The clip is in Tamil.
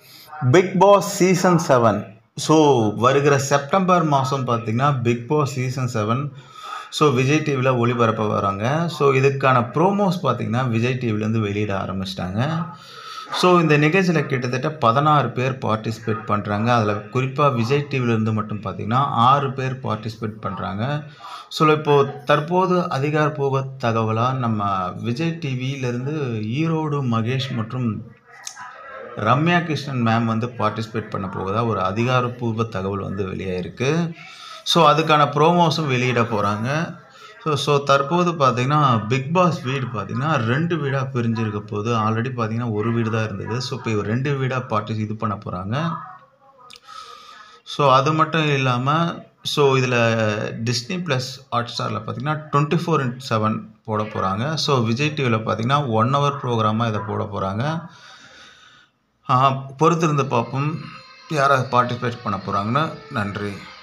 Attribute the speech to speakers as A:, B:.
A: big Boss season seven so வருகிற செப்டம்பர் மாதம் பார்த்தீங்கன்னா Bigg Boss season seven so Vijay டிவியில் ஒளிபரப்ப வராங்க ஸோ இதுக்கான ப்ரோமோஸ் பார்த்தீங்கன்னா விஜய் டிவிலேருந்து வெளியிட ஆரம்பிச்சிட்டாங்க ஸோ இந்த நிகழ்ச்சியில் கிட்டத்தட்ட பதினாறு பேர் பார்ட்டிசிபேட் பண்ணுறாங்க அதில் குறிப்பாக விஜய் டிவிலேருந்து மட்டும் பார்த்திங்கன்னா ஆறு பேர் பார்ட்டிசிபேட் பண்ணுறாங்க ஸோ இப்போது தற்போது அதிகாரப்பூர்வ தகவலாக நம்ம விஜய் டிவியிலேருந்து ஈரோடு மகேஷ் மற்றும் ரம்யா கிருஷ்ணன் மேம் வந்து பார்ட்டிசிபேட் பண்ண போவதா ஒரு அதிகாரப்பூர்வ தகவல் வந்து வெளியாயிருக்கு ஸோ அதுக்கான ப்ரோமோஸும் வெளியிட போகிறாங்க ஸோ ஸோ தற்போது பார்த்தீங்கன்னா பிக் பாஸ் வீடு பார்த்தீங்கன்னா ரெண்டு வீடாக பிரிஞ்சிருக்க போது ஆல்ரெடி பார்த்தீங்கன்னா ஒரு வீடு தான் இருந்தது ஸோ இப்போ ரெண்டு வீடாக பார்ட்டி இது பண்ண போகிறாங்க ஸோ அது மட்டும் இல்லாமல் ஸோ இதில் டிஸ்னி ப்ளஸ் ஹாட் ஸ்டாரில் பார்த்தீங்கன்னா டுவெண்ட்டி ஃபோர் இன்ட் செவன் போட போகிறாங்க ஸோ விஜய் டிவியில் பார்த்தீங்கன்னா ஒன் ஹவர் ப்ரோக்ராமாக இதை போட போகிறாங்க பொறுத்திருந்து பார்ப்போம் யாராவது பார்ட்டிசிபேட் பண்ண போகிறாங்கன்னு நன்றி